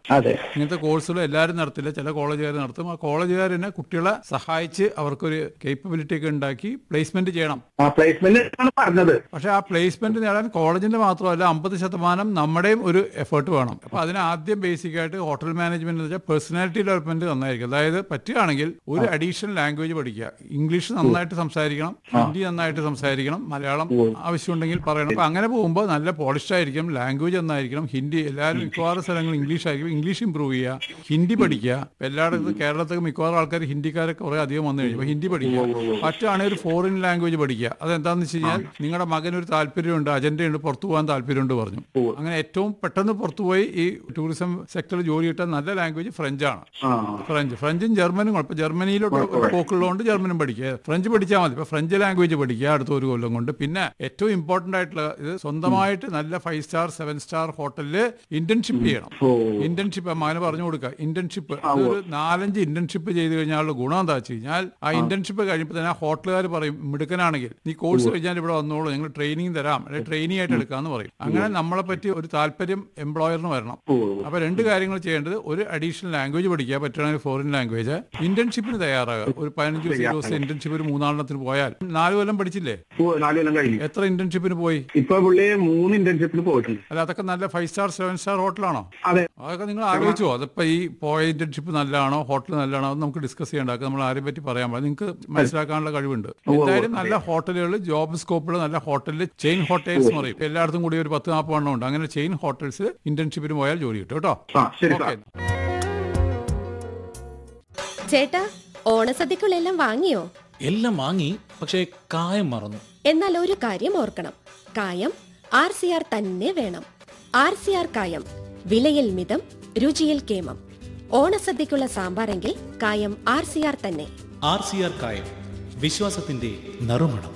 അതെ ഇങ്ങനത്തെ കോഴ്സുകൾ എല്ലാവരും നടത്തില്ല ചില കോളേജുകാർ നടത്തും ആ കോളേജുകാരനെ കുട്ടികളെ സഹായിച്ച് അവർക്കൊരു കേപ്പബിലിറ്റി ഒക്കെ ഉണ്ടാക്കി പ്ലേസ്മെന്റ് ചെയ്യണം ആ പ്ലേസ്മെന്റ് ആണ് പറഞ്ഞത് പക്ഷെ ആ പ്ലേസ്മെന്റ് നേടാൻ കോളേജിന്റെ മാത്രമല്ല അമ്പത് ശതമാനം നമ്മുടെയും ഒരു എഫേർട്ട് വേണം അപ്പൊ അതിന് ആദ്യം ബേസിക് ആയിട്ട് ഹോട്ടൽ മാനേജ്മെന്റ് എന്ന് വെച്ചാൽ പേഴ്സണാലിറ്റി ഡെവലപ്മെന്റ് നന്നായിരിക്കും അതായത് പറ്റുകയാണെങ്കിൽ ഒരു അഡീഷണൽ ലാംഗ്വേജ് പഠിക്കുക ഇംഗ്ലീഷ് നന്നായിട്ട് സംസാരിക്കണം ഹിന്ദി നന്നായിട്ട് സംസാരിക്കണം മലയാളം ആവശ്യമുണ്ടെങ്കിൽ പറയണം അപ്പൊ അങ്ങനെ പോകുമ്പോൾ നല്ല പോളിഷ്ഡ് ആയിരിക്കും ലാംഗ്വേജ് നന്നായിരിക്കണം ഹിന്ദി എല്ലാവരും മിക്കവാറും സ്ഥലങ്ങൾ ഇംഗ്ലീഷ് ആയിരിക്കും ഇംഗ്ലീഷ് ഇമ്പ്രൂവ് ചെയ്യുക ഹിന്ദി പഠിക്കുക ഇപ്പൊ എല്ലായിടത്തും കേരളത്തിൽ മിക്കവാറും ആൾക്കാർ ഹിന്ദിക്കാരൊക്കെ കുറെ അധികം വന്നു കഴിഞ്ഞു അപ്പൊ ഹിന്ദി പഠിക്കുക പറ്റുകയാണെങ്കിൽ ഒരു ഫോറിൻ ലാംഗ്വേജ് പഠിക്കുക അതെന്താന്ന് വെച്ച് കഴിഞ്ഞാൽ നിങ്ങളുടെ മകൻ ഒരു താല്പര്യമുണ്ട് അജണ്ടയുണ്ട് പുറത്തു പോകാൻ താല്പര്യമുണ്ട് പറഞ്ഞു അങ്ങനെ ഏറ്റവും പെട്ടെന്ന് പുറത്തു പോയി ഈ ടൂറിസം സെക്ടറിൽ ജോലി കിട്ടാൻ നല്ല ലാംഗ്വേജ് ഫ്രഞ്ചാണ് ആ ഫ്രഞ്ച് ഫ്രഞ്ചും ജർമ്മനും കുഴപ്പം ജർമ്മനിയിലോട്ട് പോക്കുള്ളതുകൊണ്ട് ജർമ്മനും പഠിക്കുക ഫ്രഞ്ച് പഠിച്ചാൽ മതി ഇപ്പൊ ഫ്രഞ്ച് ലാംഗ്വേജ് പഠിക്കുക അടുത്ത ഒരു കൊല്ലം കൊണ്ട് പിന്നെ ഏറ്റവും ഇമ്പോർട്ടന്റ് ആയിട്ടുള്ള ഇത് സ്വന്തമായിട്ട് നല്ല ഫൈവ് സ്റ്റാർ സെവൻ സ്റ്റാർ ഹോട്ടലില് ഇന്റേൺഷിപ്പ് ചെയ്യണം ഓ ഇന്റേൺഷിപ്പ് മകന് പറഞ്ഞു കൊടുക്കുക ഇന്റേൺഷിപ്പ് ഒരു നാലഞ്ച് ഇന്റേൺഷിപ്പ് ചെയ്ത് കഴിഞ്ഞാലുള്ള ഗുണം എന്താ വെച്ച് കഴിഞ്ഞാൽ ആ ഇന്റേൺഷിപ്പ് കഴിയുമ്പോൾ തന്നെ ആ ഹോട്ടലുകാർ പറയും മിടുക്കനാണെങ്കിൽ നീ കോഴ്സ് കഴിഞ്ഞാൽ ഇവിടെ വന്നോളൂ ഞങ്ങൾ ട്രെയിനിങ് തരാം അല്ലെങ്കിൽ ട്രെയിനിങ് ആയിട്ട് എടുക്കാന്ന് പറയും അങ്ങനെ നമ്മളെ പറ്റി ഒരു താല്പര്യം എംപ്ലോയറിന് വരണം ഓ അപ്പൊ രണ്ട് കാര്യങ്ങൾ ചെയ്യേണ്ടത് ഒരു അഡീഷണൽ ലാംഗ്വേജ് പഠിക്കുക പറ്റുകയാണെങ്കിൽ ഫോറിൻ ലാംഗ്വേജ് ഇന്റേൺഷിപ്പിന് തയ്യാറാകുക ഒരു പതിനഞ്ച് ദിവസം ഇരുപത് ദിവസം ഇന്റേൺഷിപ്പ് ഒരു മൂന്നാലെണ്ണത്തിന് പോയാൽ നാല് കൊല്ലം പഠിച്ചില്ലേ ഓ നാല് കൊല്ലം കഴിഞ്ഞു എത്ര ഇന്റേൺഷിപ്പിന് പോയി ഇപ്പൊ പുള്ളി മൂന്ന് ഇന്റേൺഷിപ്പിന് പോയിട്ടുണ്ട് അല്ല അതൊക്കെ നല്ല ഫൈവ് സ്റ്റാർ സെവൻ സ്റ്റാർ ഹോട്ടലാണോ അതെ അതൊക്കെ നിങ്ങൾ ആലോചിച്ചോ അതിപ്പോ ഈ പോയ ഇന്റേൺഷിപ്പ് നല്ലതാണോ ഹോട്ടൽ നല്ലതാണോ അത് നമുക്ക് ഡിസ്കസ് ചെയ്യേണ്ട നമ്മൾ ആരെ പറ്റി പറയാൻ പാടില്ല നിങ്ങൾക്ക് മനസ്സിലാക്കാനുള്ള കഴിവുണ്ട് എന്തായാലും നല്ല ഹോട്ടലുകൾ ജോബ് സ്കോപ്പുകൾ നല്ല ഹോട്ടലിൽ ചെയിൻ ഹോട്ടൽസ് എന്ന് പറയും എല്ലായിടത്തും കൂടി ഒരു പത്ത് നാൽപ്പത് എണ്ണം ഉണ്ട് അങ്ങനെ ചെയിൻ ഹോട്ടൽസ് ഇന്റേൺഷിപ്പിന് പോയാൽ ജോലി കിട്ടും കേട്ടോ ആ ശരി ഓക്കെ സാർ ചേട്ടാ ഓണസദ്യക്കുള്ളെല്ലാം വാങ്ങിയോ എല്ലാം വാങ്ങി പക്ഷേ കായം മറന്നു എന്നാൽ ഒരു കാര്യം ഓർക്കണം കായം ആർ സി ആർ തന്നെ വേണം ആർ സി ആർ കായം വിലയിൽ മിതം രുചിയിൽ കേമം ഓണസദ്യക്കുള്ള സാമ്പാറെങ്കിൽ കായം ആർ സി ആർ തന്നെ ആർ സി ആർ കായം വിശ്വാസത്തിന്റെ നറുമണം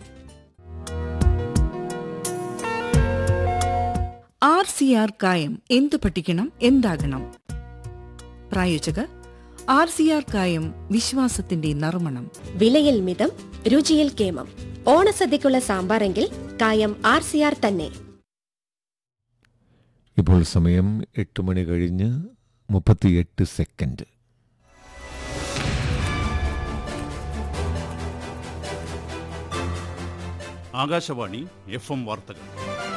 ആർ സി ആർ കായം എന്തു പഠിക്കണം എന്താകണം പ്രായോജകർ ആർ സി ആർ കായം വിശ്വാസത്തിന്റെ നറുമണം വിലയിൽ മിതം രുചിയിൽ കേമം ഓണസദ്യക്കുള്ള സാമ്പാറെങ്കിൽ കായം ആർ സി ആർ തന്നെ ഇപ്പോൾ സമയം എട്ട് മണി കഴിഞ്ഞ് മുപ്പത്തിയെട്ട് സെക്കൻഡ് ആകാശവാണി എഫ് എം വാർത്തകൾ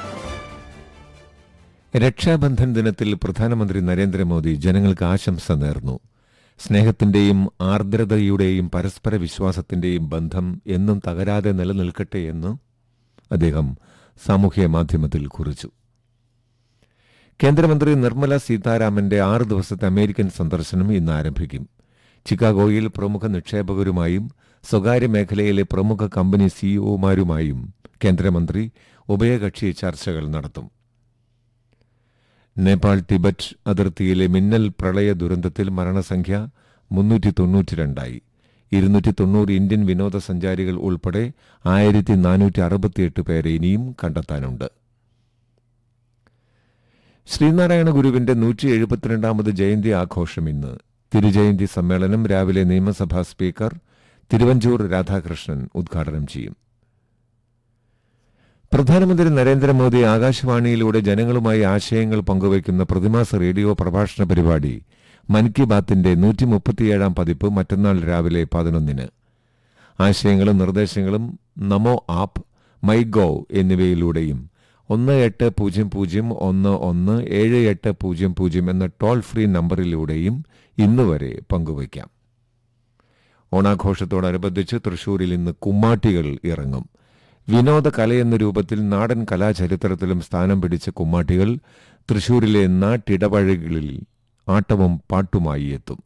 രക്ഷാബന്ധൻ ദിനത്തിൽ പ്രധാനമന്ത്രി നരേന്ദ്രമോദി ജനങ്ങൾക്ക് ആശംസ നേർന്നു സ്നേഹത്തിന്റെയും ആർദ്രതയുടെയും പരസ്പര വിശ്വാസത്തിന്റെയും ബന്ധം എന്നും തകരാതെ നിലനിൽക്കട്ടെ എന്ന് അദ്ദേഹം സാമൂഹ്യ മാധ്യമത്തിൽ കുറിച്ചു കേന്ദ്രമന്ത്രി നിർമ്മല സീതാരാമന്റെ ആറ് ദിവസത്തെ അമേരിക്കൻ സന്ദർശനം ഇന്ന് ആരംഭിക്കും ചിക്കാഗോയിൽ പ്രമുഖ നിക്ഷേപകരുമായും സ്വകാര്യ മേഖലയിലെ പ്രമുഖ കമ്പനി സിഇഒമാരുമായും കേന്ദ്രമന്ത്രി ഉഭയകക്ഷി ചർച്ചകൾ നടത്തും നേപ്പാൾ ടിബറ്റ് അതിർത്തിയിലെ മിന്നൽ പ്രളയ ദുരന്തത്തിൽ മരണസംഖ്യ മുന്നൂറ്റി തൊണ്ണൂറ്റിരണ്ടായി ഇരുന്നൂറ്റി തൊണ്ണൂറ് ഇന്ത്യൻ വിനോദസഞ്ചാരികൾ ഉൾപ്പെടെ ആയിരത്തി നാനൂറ്റി അറുപത്തിയെട്ട് പേരെ ഇനിയും കണ്ടെത്താനുണ്ട് ശ്രീനാരായണ ഗുരുവിന്റെ നൂറ്റി എഴുപത്തിരണ്ടാമത് ജയന്തി ആഘോഷം ഇന്ന് തിരുജയന്തി സമ്മേളനം രാവിലെ നിയമസഭാ സ്പീക്കർ തിരുവഞ്ചൂർ രാധാകൃഷ്ണൻ ഉദ്ഘാടനം ചെയ്യും പ്രധാനമന്ത്രി നരേന്ദ്രമോദി ആകാശവാണിയിലൂടെ ജനങ്ങളുമായി ആശയങ്ങൾ പങ്കുവയ്ക്കുന്ന പ്രതിമാസ റേഡിയോ പ്രഭാഷണ പരിപാടി മൻ കി ബാത്തിന്റെ നൂറ്റി മുപ്പത്തിയേഴാം പതിപ്പ് മറ്റന്നാൾ രാവിലെ പതിനൊന്നിന് ആശയങ്ങളും നിർദ്ദേശങ്ങളും നമോ ആപ്പ് മൈ ഗോവ് എന്നിവയിലൂടെയും ഒന്ന് എട്ട് പൂജ്യം പൂജ്യം ഒന്ന് ഒന്ന് ഏഴ് എട്ട് പൂജ്യം പൂജ്യം എന്ന ടോൾ ഫ്രീ നമ്പറിലൂടെയും ഇന്നുവരെ പങ്കുവയ്ക്കാം ഓണാഘോഷത്തോടനുബന്ധിച്ച് തൃശൂരിൽ ഇന്ന് കുമ്മാട്ടികൾ ഇറങ്ങും വിനോദ കലയെന്ന രൂപത്തിൽ നാടൻ കലാചരിത്രത്തിലും സ്ഥാനം പിടിച്ച കുമ്മാട്ടികൾ തൃശൂരിലെ നാട്ടിടപഴകളിൽ ആട്ടവും പാട്ടുമായി എത്തും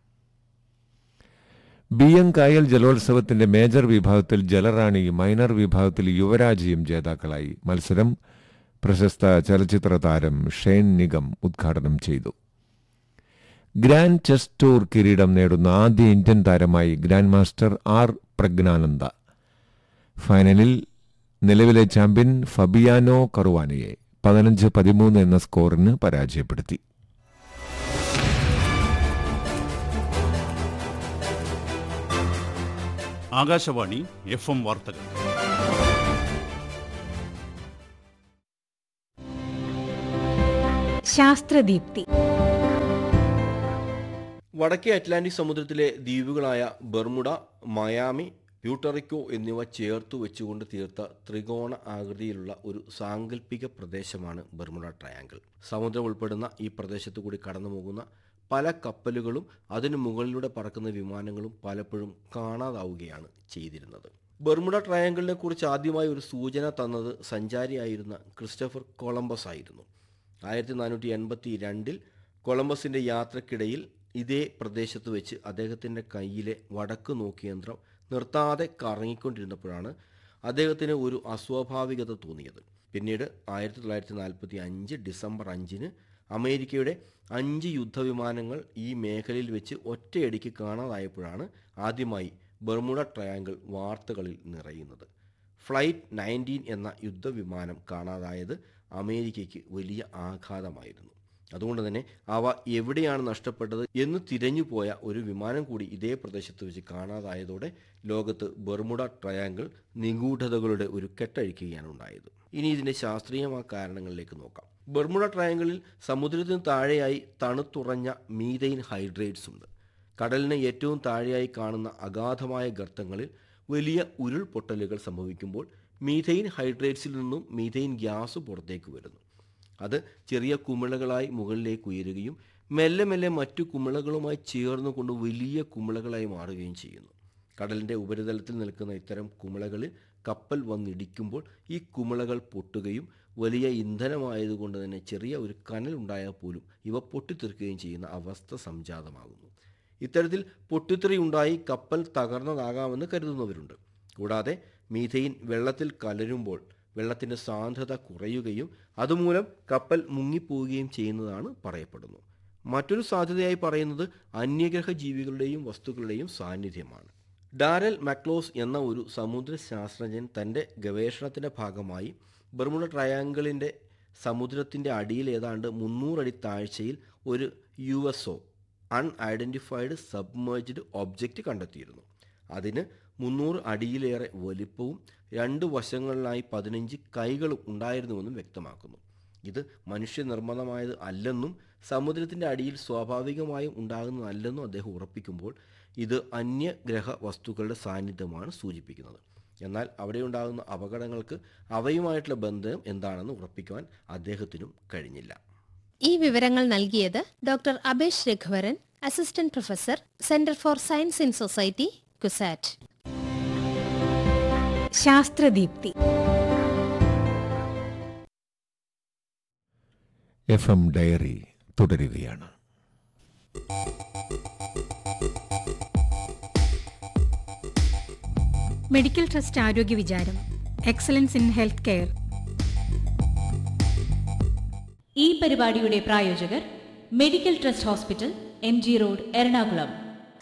ബി എം കായൽ ജലോത്സവത്തിന്റെ മേജർ വിഭാഗത്തിൽ ജലറാണി മൈനർ വിഭാഗത്തിൽ യുവരാജിയും ജേതാക്കളായി മത്സരം പ്രശസ്ത ചലച്ചിത്ര താരം ഷെയ്ൻ നിഗം ഉദ്ഘാടനം ചെയ്തു ഗ്രാൻഡ് ചെസ് ടൂർ കിരീടം നേടുന്ന ആദ്യ ഇന്ത്യൻ താരമായി ഗ്രാൻഡ് മാസ്റ്റർ ആർ പ്രജ്ഞാനന്ദ ഫൈനലിൽ നിലവിലെ ചാമ്പ്യൻ ഫബിയാനോ കറുവാനയെ പതിനഞ്ച് പതിമൂന്ന് എന്ന സ്കോറിന് പരാജയപ്പെടുത്തി ആകാശവാണി എഫ് എം വാർത്തകൾ ശാസ്ത്രദീപ്തി വടക്കേ അറ്റ്ലാന്റിക് സമുദ്രത്തിലെ ദ്വീപുകളായ ബർമുഡ മയാമി പ്യൂട്ടറിക്കോ എന്നിവ ചേർത്തു വെച്ചുകൊണ്ട് തീർത്ത ത്രികോണ ആകൃതിയിലുള്ള ഒരു സാങ്കല്പിക പ്രദേശമാണ് ബർമുഡ ട്രയാങ്കിൾ സമുദ്രം ഉൾപ്പെടുന്ന ഈ പ്രദേശത്തു കൂടി കടന്നു പോകുന്ന പല കപ്പലുകളും അതിനു മുകളിലൂടെ പറക്കുന്ന വിമാനങ്ങളും പലപ്പോഴും കാണാതാവുകയാണ് ചെയ്തിരുന്നത് ബർമുഡ ട്രയാങ്കിളിനെ കുറിച്ച് ആദ്യമായി ഒരു സൂചന തന്നത് സഞ്ചാരിയായിരുന്ന ക്രിസ്റ്റഫർ കൊളംബസ് ആയിരുന്നു ആയിരത്തി നാനൂറ്റി എൺപത്തി രണ്ടിൽ കൊളംബസിൻ്റെ യാത്രക്കിടയിൽ ഇതേ പ്രദേശത്ത് വെച്ച് അദ്ദേഹത്തിൻ്റെ കയ്യിലെ വടക്ക് നോക്കിയന്ത്രം നിർത്താതെ കറങ്ങിക്കൊണ്ടിരുന്നപ്പോഴാണ് അദ്ദേഹത്തിന് ഒരു അസ്വാഭാവികത തോന്നിയത് പിന്നീട് ആയിരത്തി തൊള്ളായിരത്തി നാൽപ്പത്തി അഞ്ച് ഡിസംബർ അഞ്ചിന് അമേരിക്കയുടെ അഞ്ച് യുദ്ധവിമാനങ്ങൾ ഈ മേഖലയിൽ വെച്ച് ഒറ്റയടിക്ക് കാണാതായപ്പോഴാണ് ആദ്യമായി ബർമുഡ ട്രയാങ്കിൾ വാർത്തകളിൽ നിറയുന്നത് ഫ്ലൈറ്റ് നയൻറ്റീൻ എന്ന യുദ്ധവിമാനം കാണാതായത് അമേരിക്കയ്ക്ക് വലിയ ആഘാതമായിരുന്നു അതുകൊണ്ട് തന്നെ അവ എവിടെയാണ് നഷ്ടപ്പെട്ടത് എന്ന് തിരഞ്ഞുപോയ ഒരു വിമാനം കൂടി ഇതേ പ്രദേശത്ത് വെച്ച് കാണാതായതോടെ ലോകത്ത് ബർമുഡ ട്രയാങ്കിൾ നിഗൂഢതകളുടെ ഒരു കെട്ടഴിക്കുകയാണ് ഉണ്ടായത് ഇനി ഇതിൻ്റെ ശാസ്ത്രീയമായ കാരണങ്ങളിലേക്ക് നോക്കാം ബർമുഡ ട്രയാങ്കിളിൽ സമുദ്രത്തിന് താഴെയായി തണുത്തുറഞ്ഞ മീതൈൻ ഹൈഡ്രേറ്റ്സ് ഉണ്ട് കടലിന് ഏറ്റവും താഴെയായി കാണുന്ന അഗാധമായ ഗർത്തങ്ങളിൽ വലിയ ഉരുൾപൊട്ടലുകൾ സംഭവിക്കുമ്പോൾ മീഥൈൻ ഹൈഡ്രേറ്റ്സിൽ നിന്നും മീഥൈൻ ഗ്യാസ് പുറത്തേക്ക് വരുന്നു അത് ചെറിയ കുമിളകളായി മുകളിലേക്ക് ഉയരുകയും മെല്ലെ മെല്ലെ മറ്റു കുമിളകളുമായി ചേർന്നുകൊണ്ട് വലിയ കുമിളകളായി മാറുകയും ചെയ്യുന്നു കടലിൻ്റെ ഉപരിതലത്തിൽ നിൽക്കുന്ന ഇത്തരം കുമിളകളിൽ കപ്പൽ വന്നിടിക്കുമ്പോൾ ഈ കുമിളകൾ പൊട്ടുകയും വലിയ ഇന്ധനമായതുകൊണ്ട് തന്നെ ചെറിയ ഒരു കനൽ ഉണ്ടായാൽ പോലും ഇവ പൊട്ടിത്തെറിക്കുകയും ചെയ്യുന്ന അവസ്ഥ സംജാതമാകുന്നു ഇത്തരത്തിൽ പൊട്ടിത്തെറി ഉണ്ടായി കപ്പൽ തകർന്നതാകാമെന്ന് കരുതുന്നവരുണ്ട് കൂടാതെ മീഥെയിൻ വെള്ളത്തിൽ കലരുമ്പോൾ വെള്ളത്തിൻ്റെ സാന്ദ്രത കുറയുകയും അതുമൂലം കപ്പൽ മുങ്ങിപ്പോവുകയും ചെയ്യുന്നതാണ് പറയപ്പെടുന്നു മറ്റൊരു സാധ്യതയായി പറയുന്നത് അന്യഗ്രഹ ജീവികളുടെയും വസ്തുക്കളുടെയും സാന്നിധ്യമാണ് ഡാരൽ മക്ലോസ് എന്ന ഒരു സമുദ്ര ശാസ്ത്രജ്ഞൻ തൻ്റെ ഗവേഷണത്തിൻ്റെ ഭാഗമായി ബർമുഡ ട്രയാങ്കിളിൻ്റെ സമുദ്രത്തിൻ്റെ അടിയിൽ ഏതാണ്ട് മുന്നൂറടി താഴ്ചയിൽ ഒരു U S O unidentified submerged object കണ്ടെത്തിയിരുന്നു അതിന് മുന്നൂറ് അടിയിലേറെ വലിപ്പവും രണ്ട് വശങ്ങളിലായി പതിനഞ്ച് കൈകളും ഉണ്ടായിരുന്നുവെന്നും വ്യക്തമാക്കുന്നു ഇത് മനുഷ്യനിർമ്മിതമായത് അല്ലെന്നും സമുദ്രത്തിൻ്റെ അടിയിൽ സ്വാഭാവികമായും ഉണ്ടാകുന്നതല്ലെന്നും അദ്ദേഹം ഉറപ്പിക്കുമ്പോൾ ഇത് അന്യഗ്രഹ വസ്തുക്കളുടെ സാന്നിധ്യമാണ് സൂചിപ്പിക്കുന്നത് എന്നാൽ അവിടെ ഉണ്ടാകുന്ന അപകടങ്ങൾക്ക് അവയുമായിട്ടുള്ള ബന്ധം എന്താണെന്ന് ഉറപ്പിക്കുവാൻ അദ്ദേഹത്തിനും കഴിഞ്ഞില്ല ഈ വിവരങ്ങൾ നൽകിയത് doctor Abhesh Raghuvaran assistant professor centre for science in society CUSAT ശാസ്ത്രദീപ്തി എഫ് എം ഡയറി തുടരുകയാണ് മെഡിക്കൽ ട്രസ്റ്റ് ആരോഗ്യ വിചാരം എക്സലൻസ് ഇൻ ഹെൽത്ത് കെയർ ഈ പരിപാടിയുടെ പ്രായോജകർ medical trust hospital M G road Ernakulam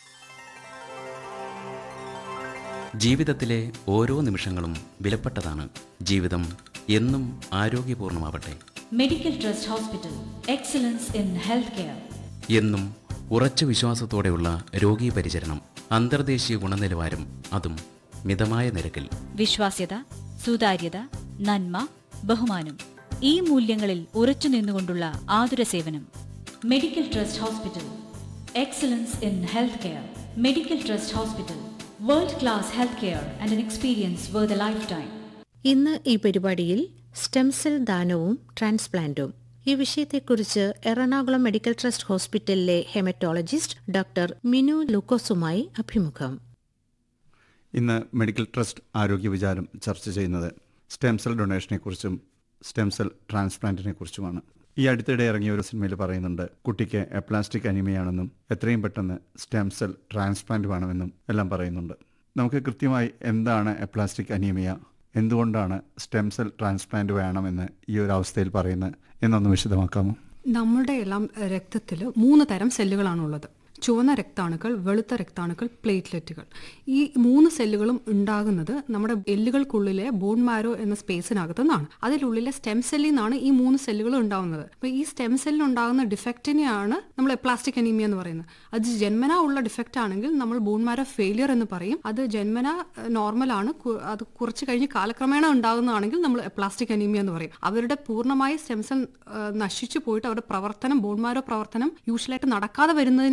ജീവിതത്തിലെ ഓരോ നിമിഷങ്ങളും വിലപ്പെട്ടതാണ് ജീവിതം എന്നും ആരോഗ്യപൂർണമാവട്ടെ medical trust hospital excellence in health care എന്നും ഉറച്ച വിശ്വാസത്തോടെയുള്ള രോഗീ പരിചരണം അന്തർദേശീയ ഗുണനിലവാരം അതും മിതമായ നിരക്കിൽ വിശ്വാസ്യത സുതാര്യത നന്മ ബഹുമാനം ഈ മൂല്യങ്ങളിൽ ഉറച്ചു നിന്നുകൊണ്ടുള്ള ആതുര സേവനം medical trust hospital excellence in health care medical trust hospital world class health care and an experience where the life time ഇന്ന് ഈ പരിപാടിയിൽ സ്റ്റെം സെൽ ദാനവും ട്രാൻസ്പ്ലാന്റും ഈ വിഷയത്തെക്കുറിച്ച് എറണാകുളം മെഡിക്കൽ ട്രസ്റ്റ് ഹോസ്പിറ്റലിലെ ഹെമറ്റോളജിസ്റ്റ് ഡോക്ടർ മിനു ലൂക്കോസുമായി അഭിമുഖം ഇന്ന് മെഡിക്കൽ ട്രസ്റ്റ് ആരോഗ്യ വിചാരം ചർച്ച ചെയ്യുന്നത് സ്റ്റെം സെൽ ഡൊണേഷനെക്കുറിച്ചും സ്റ്റെം സെൽ ട്രാൻസ്പ്ലാന്റിനെ കുറിച്ചുമാണ് ഈ അടുത്തിടെ ഇറങ്ങിയ ഒരു സിനിമയിൽ പറയുന്നുണ്ട് കുട്ടിക്ക് എപ്ലാസ്റ്റിക് അനിമയാണെന്നും എത്രയും പെട്ടെന്ന് സ്റ്റെം സെൽ ട്രാൻസ്പ്ലാന്റ് വേണമെന്നും എല്ലാം പറയുന്നുണ്ട് നമുക്ക് കൃത്യമായി എന്താണ് എപ്ലാസ്റ്റിക് അനീമിയ എന്തുകൊണ്ടാണ് സ്റ്റെം സെൽ ട്രാൻസ്പ്ലാന്റ് വേണമെന്ന് ഈ ഒരു അവസ്ഥയിൽ പറയുന്നത് എന്നൊന്ന് വിശദമാക്കാമോ നമ്മളുടെ എല്ലാം രക്തത്തിൽ മൂന്ന് തരം സെല്ലുകളാണുള്ളത് ചുവന്ന രക്താണുക്കൾ വെളുത്ത രക്താണുക്കൾ പ്ലേറ്റ്ലെറ്റുകൾ ഈ മൂന്ന് സെല്ലുകളും ഉണ്ടാകുന്നത് നമ്മുടെ എല്ലുകൾക്കുള്ളിലെ ബോൺ മാരോ എന്ന സ്പേസിനകത്തു നിന്നാണ് അതിലുള്ളിലെ സ്റ്റെം സെല്ലിൽ നിന്നാണ് ഈ മൂന്ന് സെല്ലുകളും ഉണ്ടാകുന്നത് അപ്പോൾ ഈ സ്റ്റെം സെല്ലിൽ ഉണ്ടാകുന്ന ഡിഫക്റ്റിനെയാണ് നമ്മൾ പ്ലാസ്റ്റിക് അനീമിയ എന്ന് പറയുന്നത് അത് ജന്മന ഉള്ള ഡിഫക്റ്റ് ആണെങ്കിൽ നമ്മൾ ബോൺ മാരോ ഫെയിലിയർ എന്ന് പറയും അത് ജന്മന നോർമൽ ആണ് കു- അത് കുറച്ച് കഴിഞ്ഞ് കാലക്രമേണ ഉണ്ടാകുന്നതാണെങ്കിൽ നമ്മൾ പ്ലാസ്റ്റിക് അനീമിയ എന്ന് പറയും അവരുടെ പൂർണ്ണമായ സ്റ്റെം സെൽ നശിച്ചു പോയിട്ട് അവരുടെ പ്രവർത്തനം ബോൺ മാരോ പ്രവർത്തനം യൂഷ്വലായിട്ട് നടക്കാതെ വരുന്നതിനെയാണ്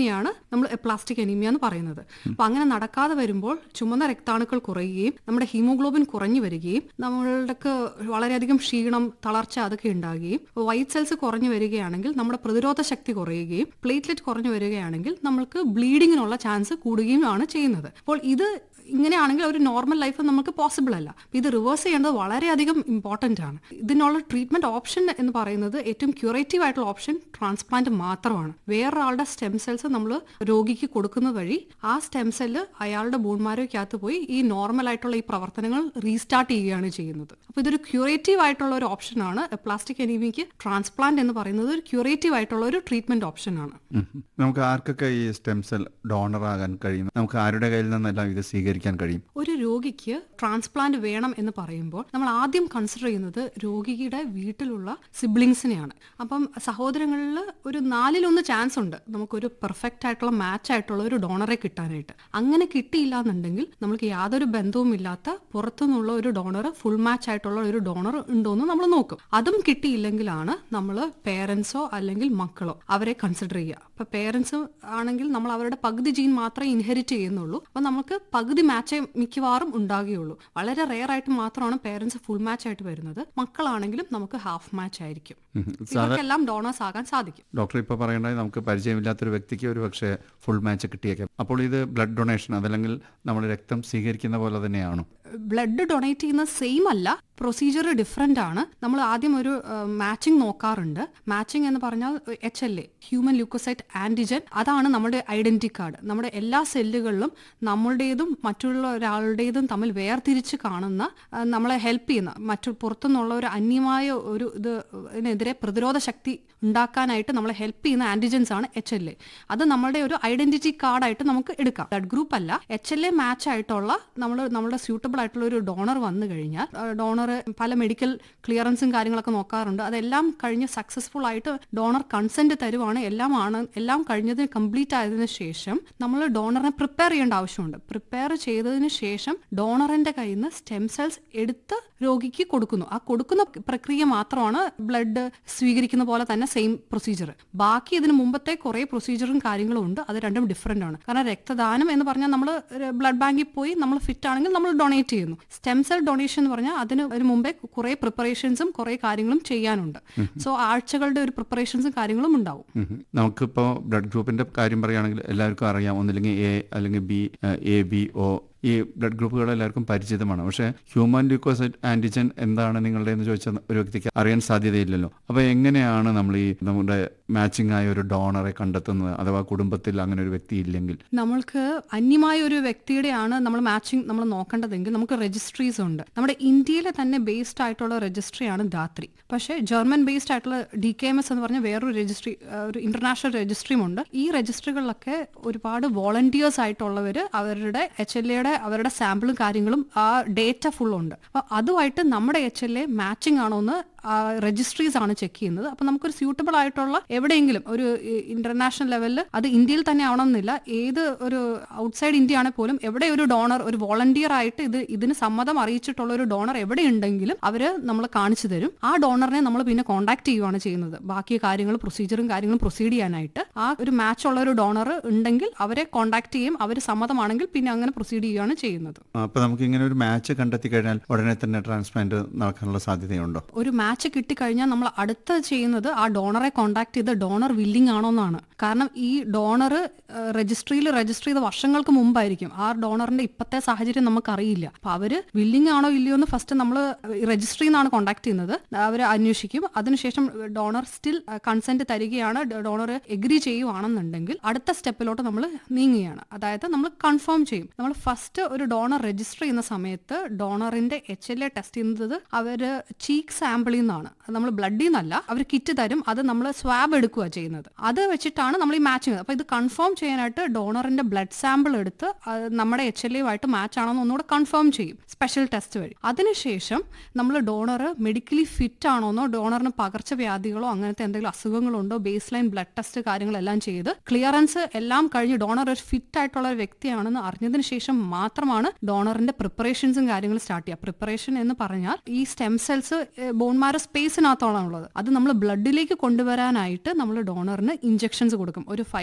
നമ്മൾ പ്ലാസ്റ്റിക് അനീമിയ എന്ന് പറയുന്നത് അപ്പൊ അങ്ങനെ നടക്കാതെ വരുമ്പോൾ ചുമന്ന രക്താണുക്കൾ കുറയുകയും നമ്മുടെ ഹീമോഗ്ലോബിൻ കുറഞ്ഞു വരികയും നമ്മൾക്ക് വളരെയധികം ക്ഷീണം തളർച്ച അതൊക്കെ ഉണ്ടാകുകയും വൈറ്റ് സെൽസ് കുറഞ്ഞു വരികയാണെങ്കിൽ നമ്മുടെ പ്രതിരോധ ശക്തി കുറയുകയും പ്ലേറ്റ്ലെറ്റ് കുറഞ്ഞു വരികയാണെങ്കിൽ നമ്മൾക്ക് ബ്ലീഡിങ്ങിനുള്ള ചാൻസ് കൂടുകയും ആണ് ചെയ്യുന്നത് അപ്പോൾ ഇത് ഇങ്ങനെയാണെങ്കിൽ ഒരു നോർമൽ ലൈഫ് നമുക്ക് പോസിബിൾ അല്ല അപ്പൊ ഇത് റിവേഴ്സ് ചെയ്യേണ്ടത് വളരെയധികം ഇമ്പോർട്ടൻ്റ് ആണ് ഇതിനുള്ള ട്രീറ്റ്മെന്റ് ഓപ്ഷൻ എന്ന് പറയുന്നത് ഏറ്റവും ക്യൂറേറ്റീവ് ആയിട്ടുള്ള ഓപ്ഷൻ ട്രാൻസ്പ്ലാന്റ് മാത്രമാണ് വേറൊരാളുടെ സ്റ്റെം സെൽസ് നമ്മൾ രോഗിക്ക് കൊടുക്കുന്നത് വഴി ആ സ്റ്റെം സെല്ല് അയാളുടെ ബോൺമാരോയ്ക്കകത്ത് പോയി ഈ നോർമൽ ആയിട്ടുള്ള ഈ പ്രവർത്തനങ്ങൾ റീസ്റ്റാർട്ട് ചെയ്യുകയാണ് ചെയ്യുന്നത് അപ്പോൾ ഇതൊരു ക്യൂറേറ്റീവ് ആയിട്ടുള്ള ഒരു ഓപ്ഷനാണ് പ്ലാസ്റ്റിക് അനീമിക്ക് ട്രാൻസ്പ്ലാന്റ് എന്ന് പറയുന്നത് ഒരു ക്യൂറേറ്റീവ് ആയിട്ടുള്ള ഒരു ട്രീറ്റ്മെന്റ് ഓപ്ഷനാണ് ഉം. നമുക്ക് ആർക്കൊക്കെ ഈ സ്റ്റെം സെൽ ഡോണർ ആകാൻ കഴിയും നമുക്ക് ആരുടെ കയ്യിൽ നിന്നെല്ലാം ഇത് സ്വീകരിക്കാൻ കഴിയും ഒരു രോഗിക്ക് ട്രാൻസ്പ്ലാന്റ് വേണം എന്ന് പറയുമ്പോൾ നമ്മൾ ആദ്യം കൺസിഡർ ചെയ്യുന്നത് രോഗിയുടെ വീട്ടിലുള്ള സിബ്ലിങ്സിനെയാണ് അപ്പം സഹോദരങ്ങളിൽ ഒരു നാലിലൊന്ന് ചാൻസ് ഉണ്ട് നമുക്കൊരു പെർഫെക്റ്റ് ആയിട്ടുള്ള മാച്ച് ആയിട്ടുള്ള ഒരു ഡോണറെ കിട്ടാനായിട്ട് അങ്ങനെ കിട്ടിയില്ല എന്നുണ്ടെങ്കിൽ നമുക്ക് യാതൊരു ബന്ധവും ഇല്ലാത്ത പുറത്തുനിന്നുള്ള ഒരു ഡോണർ ഫുൾ മാച്ച് ആയിട്ടുള്ള ഒരു ഡോണർ ഉണ്ടോ എന്ന് നമ്മൾ നോക്കും അതും കിട്ടിയില്ലെങ്കിലാണ് നമ്മൾ പേരൻസോ അല്ലെങ്കിൽ മക്കളോ അവരെ കൺസിഡർ ചെയ്യുക അപ്പൊ പേരൻസ് ആണെങ്കിൽ നമ്മൾ അവരുടെ പകുതി ജീൻ മാത്രമേ ഇൻഹെറിറ്റ് ചെയ്യുന്നുള്ളൂ അപ്പൊ നമുക്ക് പകുതി മാച്ചേ മിക്കവാറും ഉണ്ടാകുകയുള്ളൂ വളരെ റെയർ ആയിട്ട് മാത്രമാണ് പേരൻസ് ഫുൾ മാച്ച് ആയിട്ട് വരുന്നത് മക്കളാണെങ്കിലും നമുക്ക് ഹാഫ് മാച്ച് ആയിരിക്കും ഉം. സാധാ ഇവർക്കെല്ലാം ഡോണേഴ്സ് ആകാൻ സാധിക്കും ഡോക്ടർ ഇപ്പോൾ പറയേണ്ടത് നമുക്ക് പരിചയമില്ലാത്തൊരു വ്യക്തിക്ക് ഒരു പക്ഷേ ഫുൾ മാച്ച് കിട്ടിയേക്കാം അപ്പോൾ ഇത് ബ്ലഡ് ഡൊണേഷൻ അതല്ലെങ്കിൽ നമ്മൾ രക്തം സ്വീകരിക്കുന്ന പോലെ തന്നെയാണോ ബ്ലഡ് ഡൊണേറ്റ് ചെയ്യുന്ന സെയിം അല്ല പ്രൊസീജിയർ ഡിഫറെൻ്റ് ആണ് നമ്മൾ ആദ്യം ഒരു മാച്ചിങ് നോക്കാറുണ്ട് മാച്ചിങ് എന്ന് പറഞ്ഞാൽ H L A human leukocyte antigen അതാണ് നമ്മുടെ ഐഡന്റിറ്റി കാർഡ് നമ്മുടെ എല്ലാ സെല്ലുകളിലും നമ്മളുടേതും മറ്റുള്ള ഒരാളുടേതും തമ്മിൽ വേർതിരിച്ച് കാണുന്ന ആ, നമ്മളെ ഹെൽപ്പ് ചെയ്യുന്ന മറ്റു പുറത്തുനിന്നുള്ള ഒരു അന്യമായ ഒരു ഇത് ഇതിനെതിരെ പ്രതിരോധ ശക്തി ഉണ്ടാക്കാനായിട്ട് നമ്മളെ ഹെൽപ്പ് ചെയ്യുന്ന ആന്റിജൻസ് ആണ് എച്ച് എൽ എ അത് നമ്മളുടെ ഒരു ഐഡന്റിറ്റി കാർഡായിട്ട് നമുക്ക് എടുക്കാം ബ്ലഡ് ഗ്രൂപ്പ് അല്ല എച്ച് എൽ എ മാച്ച് ആയിട്ടുള്ള നമ്മൾ നമ്മുടെ സ്യൂട്ടബിൾ ആയിട്ടുള്ള ഒരു ഡോണർ വന്നു കഴിഞ്ഞാൽ ഡോണർ പല മെഡിക്കൽ ക്ലിയറൻസും കാര്യങ്ങളൊക്കെ നോക്കാറുണ്ട് അതെല്ലാം കഴിഞ്ഞ് സക്സസ്ഫുൾ ആയിട്ട് ഡോണർ കൺസെന്റ് തരുവാണ് എല്ലാം ആണ് എല്ലാം കഴിഞ്ഞതിന് കംപ്ലീറ്റ് ആയതിനു ശേഷം നമ്മൾ ഡോണറിനെ പ്രിപ്പയർ ചെയ്യേണ്ട ആവശ്യമുണ്ട് പ്രിപ്പയർ ചെയ്തതിന് ശേഷം ഡോണറിന്റെ കയ്യിൽ നിന്ന് സ്റ്റെം സെൽസ് എടുത്ത് രോഗിക്ക് കൊടുക്കുന്നു ആ കൊടുക്കുന്ന പ്രക്രിയ മാത്രമാണ് ബ്ലഡ് സ്വീകരിക്കുന്ന പോലെ തന്നെ സെയിം പ്രൊസീജിയർ ബാക്കി ഇതിന് മുമ്പത്തെ കുറെ പ്രൊസീജിയറും കാര്യങ്ങളും ഉണ്ട് അത് രണ്ടും ഡിഫറെന്റ് ആണ് കാരണം രക്തദാനം എന്ന് പറഞ്ഞാൽ നമ്മൾ ബ്ലഡ് ബാങ്കിൽ പോയി നമ്മൾ ഫിറ്റ് ആണെങ്കിൽ നമ്മൾ ഡൊണേറ്റ് ചെയ്യുന്നു സ്റ്റെം സെൽ ഡൊണേഷൻ എന്ന് പറഞ്ഞാൽ അതിന് അതിന് മുമ്പേ കുറെ പ്രിപ്പറേഷൻസും കുറെ കാര്യങ്ങളും ചെയ്യാനുണ്ട് സോ ആഴ്ചകളുടെ ഒരു പ്രിപ്പറേഷൻസും കാര്യങ്ങളും ഉണ്ടാവും ഉം. നമുക്കിപ്പോൾ ബ്ലഡ് ഗ്രൂപ്പിന്റെ കാര്യം പറയുകയാണെങ്കിൽ എല്ലാവർക്കും അറിയാം ഒന്നില്ലെങ്കിൽ എ അല്ലെങ്കിൽ ബി എ ബി ഒ ഈ ബ്ലഡ് ഗ്രൂപ്പുകൾ എല്ലാവർക്കും പരിചിതമാണ് പക്ഷേ ഹ്യൂമൻ ല്യൂക്കോസൈറ്റ് ആന്റിജൻ എന്താണ് നിങ്ങളുടെ എന്ന് ചോദിച്ച ഒരു വ്യക്തിക്ക് അറിയാൻ സാധ്യതയില്ലല്ലോ അപ്പോൾ എങ്ങനെയാണ് നമ്മൾ ഈ നമ്മുടെ മാച്ചിങ് ആയ ഒരു ഡോണറെ കണ്ടെത്തുന്നത് അഥവാ കുടുംബത്തിൽ അങ്ങനെ ഒരു വ്യക്തി ഇല്ലെങ്കിൽ നമ്മൾക്ക് അന്യമായ ഒരു വ്യക്തിയുടെയാണ് നമ്മൾ മാച്ചിങ് നമ്മൾ നോക്കേണ്ടതെങ്കിൽ നമുക്ക് രജിസ്ട്രീസ് ഉണ്ട് നമ്മുടെ ഇന്ത്യയിലെ തന്നെ ബേസ്ഡ് ആയിട്ടുള്ള രജിസ്ട്രിയാണ് ധാത്രി പക്ഷേ ജർമ്മൻ ബേസ്ഡ് ആയിട്ടുള്ള ഡി കെ എം എസ് എന്ന് പറഞ്ഞ വേറൊരു രജിസ്ട്രി ഒരു ഇന്റർനാഷണൽ രജിസ്ട്രിയും ഉണ്ട് ഈ രജിസ്ട്രികളിലൊക്കെ ഒരുപാട് വോളണ്ടിയേഴ്സ് ആയിട്ടുള്ളവർ അവരുടെ എച്ച് എൽ എയുടെ അവരുടെ സാമ്പിളും കാര്യങ്ങളും ആ ഡേറ്റ ഫുൾ ഉണ്ട് അപ്പൊ അതുമായിട്ട് നമ്മുടെ എച്ച് എൽ എ മാച്ചിങ് ആണോ എന്ന് രജിസ്ട്രീസ് ആണ് ചെക്ക് ചെയ്യുന്നത് അപ്പൊ നമുക്കൊരു സ്യൂട്ടബിൾ ആയിട്ടുള്ള എവിടെയെങ്കിലും ഒരു ഇന്റർനാഷണൽ ലെവലിൽ അത് ഇന്ത്യയിൽ തന്നെ ആവണമെന്നില്ല ഏത് ഒരു ഔട്ട്സൈഡ് ഇന്ത്യ ആണെങ്കിൽ പോലും എവിടെ ഒരു ഡോണർ ഒരു വോളണ്ടിയർ ആയിട്ട് ഇത് ഇതിന് സമ്മതം അറിയിച്ചിട്ടുള്ള ഒരു ഡോണർ എവിടെ ഉണ്ടെങ്കിലും അവര് നമ്മൾ കാണിച്ചു തരും ആ ഡോണറിനെ നമ്മൾ പിന്നെ കോൺടാക്ട് ചെയ്യുകയാണ് ചെയ്യുന്നത് ബാക്കി കാര്യങ്ങൾ പ്രൊസീജിയറും കാര്യങ്ങളും പ്രൊസീഡ് ചെയ്യാനായിട്ട് ആ ഒരു മാച്ച് ഉള്ള ഒരു ഡോണർ ഉണ്ടെങ്കിൽ അവരെ കോൺടാക്ട് ചെയ്യും അവർ സമ്മതമാണെങ്കിൽ പിന്നെ അങ്ങനെ പ്രൊസീഡ് ചെയ്യുകയാണ് ചെയ്യുന്നത് അപ്പോൾ നമുക്ക് ഇങ്ങനെ ഒരു മാച്ച് കണ്ടെത്തി കഴിഞ്ഞാൽ ഉടനെ തന്നെ ട്രാൻസ്പ്ലാന്റ് നടക്കാനുള്ള സാധ്യതയുണ്ടോ ഒരു മാച്ച് കിട്ടിക്കഴിഞ്ഞാൽ നമ്മൾ അടുത്ത ചെയ്യുന്നത് ആ ഡോണറെ കോൺടാക്ട് ചെയ്ത് ഡോണർ വില്ലിംഗ് ആണോ എന്നാണ് കാരണം ഈ ഡോണർ രജിസ്ട്രിയിൽ രജിസ്റ്റർ ചെയ്ത വർഷങ്ങൾക്ക് മുമ്പായിരിക്കും ആ ഡോണറിന്റെ ഇപ്പോഴത്തെ സാഹചര്യം നമുക്കറിയില്ല അപ്പൊ അവര് വില്ലിംഗ് ആണോ ഇല്ലയോ എന്ന് ഫസ്റ്റ് നമ്മൾ രജിസ്ട്രിയിൽ നിന്നാണ് കോൺടാക്ട് ചെയ്യുന്നത് അവർ അന്വേഷിക്കും അതിനുശേഷം ഡോണർ സ്റ്റിൽ കൺസെന്റ് തരികയാണ് ഡോണർ എഗ്രി ചെയ്യുവാണെന്നുണ്ടെങ്കിൽ അടുത്ത സ്റ്റെപ്പിലോട്ട് നമ്മൾ നീങ്ങുകയാണ് അതായത് നമ്മൾ കൺഫേം ചെയ്യും നമ്മൾ ഫസ്റ്റ് ഒരു ഡോണർ രജിസ്റ്റർ ചെയ്യുന്ന സമയത്ത് ഡോണറിന്റെ എച്ച് എൽ എ ടെസ്റ്റ് ചെയ്യുന്നത് അവര് ചീക്ക് സാമ്പിളിൽ നിന്നാണ് നമ്മൾ ബ്ലഡിൽ നിന്നല്ല അവർ കിറ്റ് തരും അത് നമ്മൾ സ്വാബ് എടുക്കുക ചെയ്യുന്നത് അത് വെച്ചിട്ടാണ് നമ്മൾ ഈ മാച്ച് ചെയ്യുന്നത് അപ്പൊ ഇത് കൺഫേം ചെയ്യാനായിട്ട് ഡോണറിന്റെ ബ്ലഡ് സാമ്പിൾ എടുത്ത് അത് നമ്മുടെ എച്ച് എൽ എയുമായിട്ട് മാച്ച് ആണോ എന്ന് ഒന്നുകൂടെ കൺഫേം ചെയ്യും സ്പെഷ്യൽ ടെസ്റ്റ് വഴി അതിനുശേഷം നമ്മൾ ഡോണർ മെഡിക്കലി ഫിറ്റ് ആണോന്നോ ഡോണറിന് പകർച്ചവ്യാധികളോ അങ്ങനത്തെ എന്തെങ്കിലും അസുഖങ്ങളുണ്ടോ ബേസ് ലൈൻ ബ്ലഡ് ടെസ്റ്റ് കാര്യങ്ങളെല്ലാം ചെയ്ത് ക്ലിയറൻസ് എല്ലാം കഴിഞ്ഞ് ഡോണർ ഒരു ഫിറ്റ് ആയിട്ടുള്ള ഒരു വ്യക്തിയാണെന്ന് അറിഞ്ഞതിന് ശേഷം മാത്രമാണ് ഡോണറിന്റെ പ്രിപ്പറേഷൻസും കാര്യങ്ങളും സ്റ്റാർട്ട് ചെയ്യുക പ്രിപ്പറേഷൻ എന്ന് പറഞ്ഞാൽ ഈ സ്റ്റെം സെൽസ് ബോൺമാരോ സ്പേസിനകത്തോളം ഉള്ളത് അത് നമ്മൾ ബ്ലഡിലേക്ക് കൊണ്ടുവരാനായിട്ട് നമ്മൾ ഡോണറിന് ഇഞ്ചെക്ഷൻസ് കൊടുക്കും ഒരു ഫൈവ്